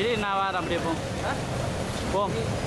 சரி நான் வரேன் அப்படியே போ போ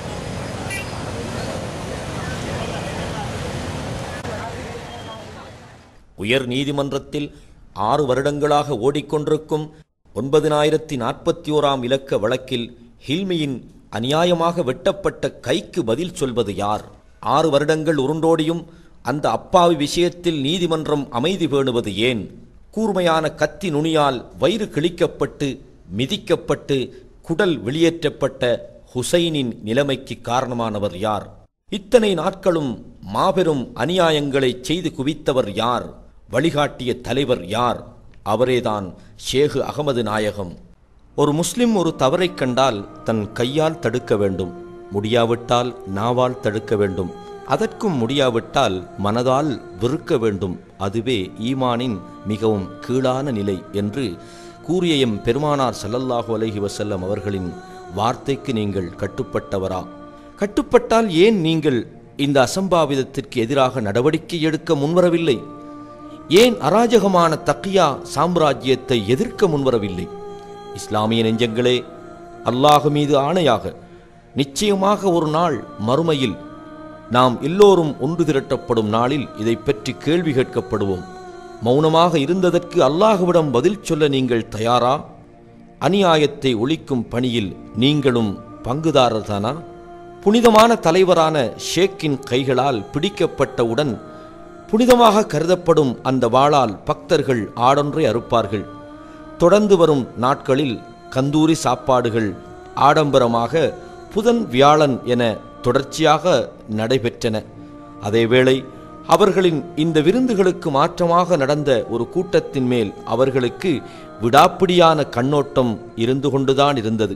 உயர் நீதிமன்றத்தில் ஆறு வருடங்களாக ஓடிக்கொண்டிருக்கும் ஒன்பதினாயிரத்தி நாற்பத்தி ஓராம் இலக்க வழக்கில் ஹில்மியின் அநியாயமாக வெட்டப்பட்ட கைக்கு பதில் சொல்வது யார் ஆறு வருடங்கள் உருண்டோடியும் அந்த அப்பாவி விஷயத்தில் நீதிமன்றம் அமைதி பேணுவது ஏன் கூர்மையான கத்தி நுனியால் வயிறு கிழிக்கப்பட்டு மிதிக்கப்பட்டு குடல் வெளியேற்றப்பட்ட ஹுசைனின் நிலைமைக்கு காரணமானவர் யார் இத்தனை நாட்களும் மாபெரும் அநியாயங்களை செய்து குவித்தவர் யார் வழிகாட்டிய தலைவர் யார் அவரேதான் ஷேகு அகமது நாயகம் ஒரு முஸ்லிம் ஒரு தவறைக் கண்டால் தன் கையால் தடுக்க வேண்டும் முடியாவிட்டால் நாவால் தடுக்க வேண்டும் அதற்கும் முடியாவிட்டால் மனதால் வெறுக்க வேண்டும் அதுவே ஈமானின் மிகவும் கீழான நிலை என்று கூறிய எம் பெருமானார் ஸல்லல்லாஹு அலைஹி வஸல்லம் அவர்களின் வார்த்தைக்கு நீங்கள் கட்டுப்பட்டவரா கட்டுப்பட்டால் ஏன் நீங்கள் இந்த அசம்பாவிதத்திற்கு எதிராக நடவடிக்கை எடுக்க முன்வரவில்லை ஏன் அராஜகமான தக்கியா சாம்ராஜ்யத்தை எதிர்க்க முன்வரவில்லை இஸ்லாமிய நெஞ்சங்களே அல்லாஹ் மீது ஆணையாக நிச்சயமாக ஒரு நாள் மறுமையில் நாம் எல்லோரும் ஒன்று திரட்டப்படும் நாளில் இதை பற்றி கேள்வி கேட்கப்படுவோம் மௌனமாக இருந்ததற்கு அல்லாஹுவிடம் பதில் சொல்ல நீங்கள் தயாரா அநியாயத்தை ஒழிக்கும் பணியில் நீங்களும் பங்குதாரர்தானா புனிதமான தலைவரான ஷேக்கின் கைகளால் பிடிக்கப்பட்டவுடன் புனிதமாக கருதப்படும் அந்த வாளால் பக்தர்கள் ஆடொன்றை அறுப்பார்கள் தொடர்ந்து வரும் நாட்களில் கந்தூரி சாப்பாடுகள் ஆடம்பரமாக புதன் வியாழன் என தொடர்ச்சியாக நடைபெற்றன அதேவேளை அவர்களின் இந்த விருந்துகளுக்கு மாற்றமாக நடந்த ஒரு கூட்டத்தின் மேல் அவர்களுக்கு விடாப்பிடியான கண்ணோட்டம் இருந்து கொண்டுதான் இருந்தது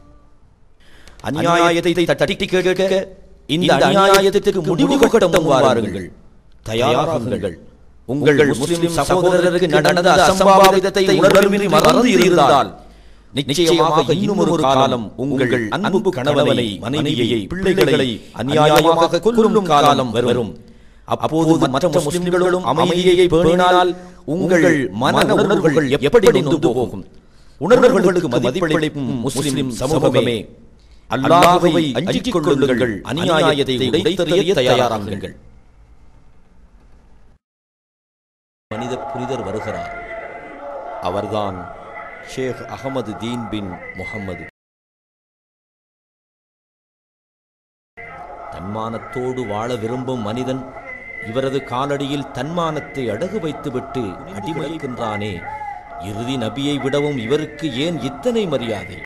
அநியாயத்தை தட்டி கேட்க இந்த அநியாயத்திற்கு முடிவு கட்ட வாருங்கள் தயாராகுங்கள் உங்கள் முஸ்லிம் சகோதரருக்கு நடந்த அசம்பாவிதத்தை உணர்வின்றி மறந்து இருந்தால் நிச்சயமாக இன்னும் ஒரு காலம் உங்கள் அன்பு கணவனை மனைவியை பிள்ளைகளை அநியாயமாக கொல்லும் காலம் வரும் அப்போது மற்ற முஸ்லிம்களும் அமைதியை பேணினால் உங்கள் மன உணர்வுகள் எப்படி நொந்து போகும் உணர்வுகளுக்கு மதிப்பளிக்கும் முஸ்லிம் சமூகமே அல்லாஹுவை அஞ்சிக் கொள்ளுங்கள் அநியாயத்தை உடைத்தறிய தயாராகுங்கள் மனித புனிதர் வருகிறார் அவர்தான் ஷேக் அகமது தீன் பின் முகம்மது தன்மானத்தோடு வாழ விரும்பும் மனிதன் இவரது காலடியில் தன்மானத்தை அடகு வைத்துவிட்டு அடிமைக்கின்றானே இறுதி நபியை விடவும் இவருக்கு ஏன் இத்தனை மரியாதை